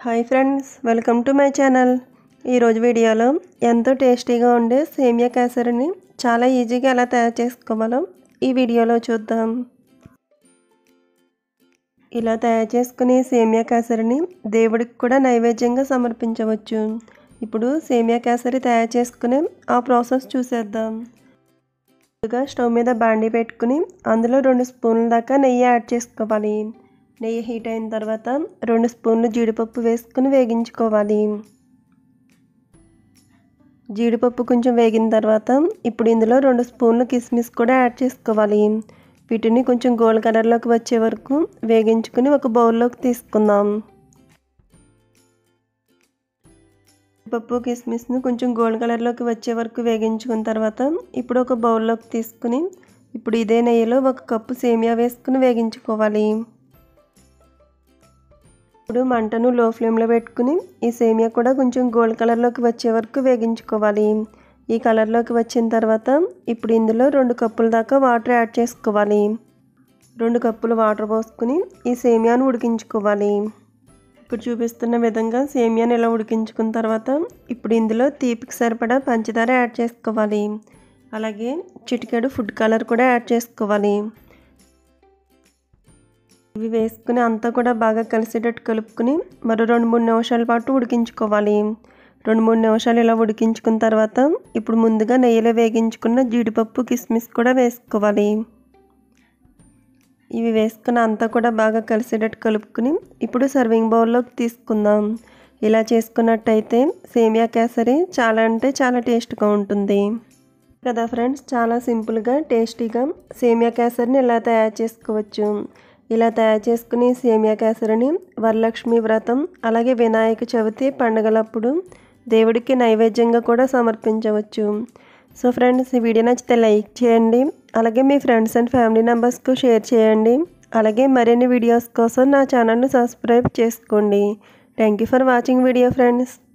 hi friends welcome to my channel ఈరోజు వీడియోలో ఎంతో టేస్టీగా ఉండే సేమియా కేసరిని చాలా ఈజీగా ఎలా తయారు చేసుకోవాలో ఈ వీడియోలో చూద్దాం ఇలా తయారు చేసుకునే సేమియా కేసరిని దేవుడికి కూడా నైవేద్యంగా సమర్పించవచ్చు ఇప్పుడు సేమియా కేసరి తయారు చేసుకునే ఆ ప్రాసెస్ చూసేద్దాం ముందుగా స్టవ్ మీద బాండి పెట్టుకుని అందులో రెండు స్పూన్ల దాకా నెయ్యి యాడ్ చేసుకోవాలి నెయ్యి హీట్ అయిన తర్వాత రెండు స్పూన్లు జీడిపప్పు వేసుకుని వేగించుకోవాలి జీడిపప్పు కొంచెం వేగిన తర్వాత ఇప్పుడు ఇందులో రెండు స్పూన్లు కిస్మిస్ కూడా యాడ్ చేసుకోవాలి వీటిని కొంచెం గోల్డ్ కలర్లోకి వచ్చే వరకు వేగించుకుని ఒక బౌల్లోకి తీసుకుందాం పప్పు కిస్మిస్ను కొంచెం గోల్డ్ కలర్లోకి వచ్చే వరకు వేగించుకున్న తర్వాత ఇప్పుడు ఒక బౌల్లోకి తీసుకుని ఇప్పుడు ఇదే నెయ్యిలో ఒక కప్పు సేమియా వేసుకుని వేగించుకోవాలి ఇప్పుడు మంటను లో ఫ్లేమ్లో పెట్టుకుని ఈ సేమియా కూడా కొంచెం గోల్డ్ కలర్లోకి వచ్చే వరకు వేగించుకోవాలి ఈ కలర్లోకి వచ్చిన తర్వాత ఇప్పుడు ఇందులో రెండు కప్పుల దాకా వాటర్ యాడ్ చేసుకోవాలి రెండు కప్పులు వాటర్ పోసుకుని ఈ సేమియాను ఉడికించుకోవాలి ఇప్పుడు చూపిస్తున్న విధంగా సేమియాని ఇలా ఉడికించుకున్న తర్వాత ఇప్పుడు ఇందులో తీపికి సరిపడా పంచదార యాడ్ చేసుకోవాలి అలాగే చిటికెడు ఫుడ్ కలర్ కూడా యాడ్ చేసుకోవాలి ఇవి వేసుకుని అంతా కూడా బాగా కలిసేటట్టు కలుపుకుని మరో రెండు మూడు నిమిషాల పాటు ఉడికించుకోవాలి రెండు మూడు నిమిషాలు ఇలా ఉడికించుకున్న తర్వాత ఇప్పుడు ముందుగా నెయ్యిలో వేగించుకున్న జీడిపప్పు కిస్మిస్ కూడా వేసుకోవాలి ఇవి వేసుకుని అంతా కూడా బాగా కలిసేటట్టు కలుపుకుని ఇప్పుడు సర్వింగ్ బౌల్లోకి తీసుకుందాం ఇలా చేసుకున్నట్టయితే సేమియా కేసరి చాలా అంటే చాలా టేస్ట్గా ఉంటుంది కదా ఫ్రెండ్స్ చాలా సింపుల్గా టేస్టీగా సేమియా కేసరిని ఇలా తయారు చేసుకోవచ్చు ఇలా తయారు చేసుకుని సేమియా కేసరిని వరలక్ష్మి వ్రతం అలాగే వినాయక చవితి పండుగలప్పుడు దేవుడికి నైవేద్యంగా కూడా సమర్పించవచ్చు సో ఫ్రెండ్స్ ఈ వీడియో నచ్చితే లైక్ చేయండి అలాగే మీ ఫ్రెండ్స్ అండ్ ఫ్యామిలీ మెంబర్స్కు షేర్ చేయండి అలాగే మరిన్ని వీడియోస్ కోసం నా ఛానల్ని సబ్స్క్రైబ్ చేసుకోండి thank you for watching video friends